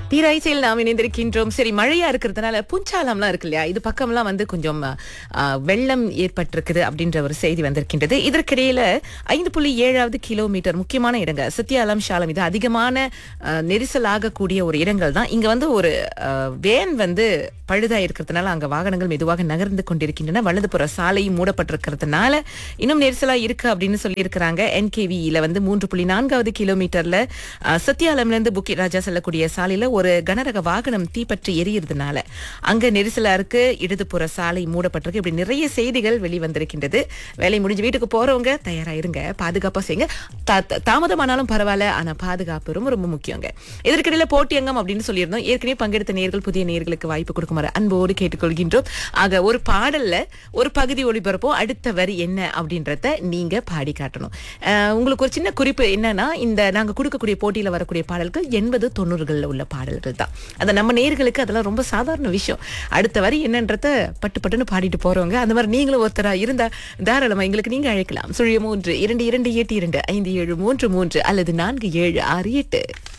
தீராய்ச்சியில் நாம் இணைந்திருக்கின்றோம் சரி மழையா இருக்கிறதுனால புஞ்சாலம்லாம் இருக்கு இல்லையா இது பக்கம்லாம் வந்து கொஞ்சம் ஆ, வெள்ளம் ஏற்பட்டிருக்குது அப்படின்ற ஒரு செய்தி வந்திருக்கின்றது இதற்கிடையில ஐந்து புள்ளி ஏழாவது கிலோமீட்டர் முக்கியமான இடங்கள் சத்தியாலம் ஷாலம் இது அதிகமான ஆ, நெரிசல் ஆகக்கூடிய ஒரு இடங்கள் தான் இங்க வந்து ஒரு ஆ, வேன் வந்து பழுதா இருக்கிறதுனால அங்க வாகனங்கள் மெதுவாக நகர்ந்து கொண்டிருக்கின்றன வலதுபுற சாலையும் மூடப்பட்டிருக்கிறதுனால இன்னும் நெரிசலா இருக்கு அப்படின்னு சொல்லி இருக்கிறாங்க என்கேவியில வந்து மூன்று புள்ளி நான்காவது கிலோமீட்டர்ல ஆ, சத்தியாலம்ல இருந்து புக்கி ராஜா செல்லக்கூடிய சாலையில ஒரு கனரக வாகனம் தீப்பற்றி எரியறதுனால அங்க நெரிசலா இருக்கு இடதுபுற சாலை மூடப்பட்டிருக்கு இப்படி நிறைய செய்திகள் வெளிவந்திருக்கின்றது வேலை முடிஞ்சு வீட்டுக்கு போறவங்க தயாரா இருங்க பாதுகாப்பா செய்யுங்க தா- தா- தாமதமானாலும் பரவாயில்ல ஆனா பாதுகாப்பு ரொம்ப ரொம்ப முக்கியங்க இதற்கிடையில போட்டியங்கம் அப்படின்னு சொல்லியிருந்தோம் ஏற்கனவே பங்கெடுத்த நேர்கள் புதிய நேர்களுக்கு வாய்ப்பு கொடுக்குமாறு அன்போடு கேட்டுக்கொள்கின்றோம் ஆக ஒரு பாடல்ல ஒரு பகுதி ஒளிபரப்போம் அடுத்த வரி என்ன அப்படின்றத நீங்க பாடி காட்டணும் அஹ், உங்களுக்கு ஒரு சின்ன குறிப்பு என்னன்னா இந்த நாங்க கொடுக்கக்கூடிய போட்டியில வரக்கூடிய பாடல்கள் எண்பது தொண்ணூறுகள்ல உள்ள பாடல்கள் தான் அது நம்ம நேர்களுக்கு அதெல்லாம் ரொம்ப சாதாரண விஷயம் அடுத்த வரி என்னன்றத பட்டு பட்டுன்னு பாடிட்டு போறவங்க அந்த மாதிரி நீங்களும் ஒருத்தரா இருந்தா தாராளமா எங்களுக்கு நீங்க அழைக்கலாம் சுழிய மூன்று இரண்டு இரண்டு எட்டு இரண்டு ஐந்து ஏழு மூன்று மூன்று அல்லது நான்கு ஏழு ஆறு எட்டு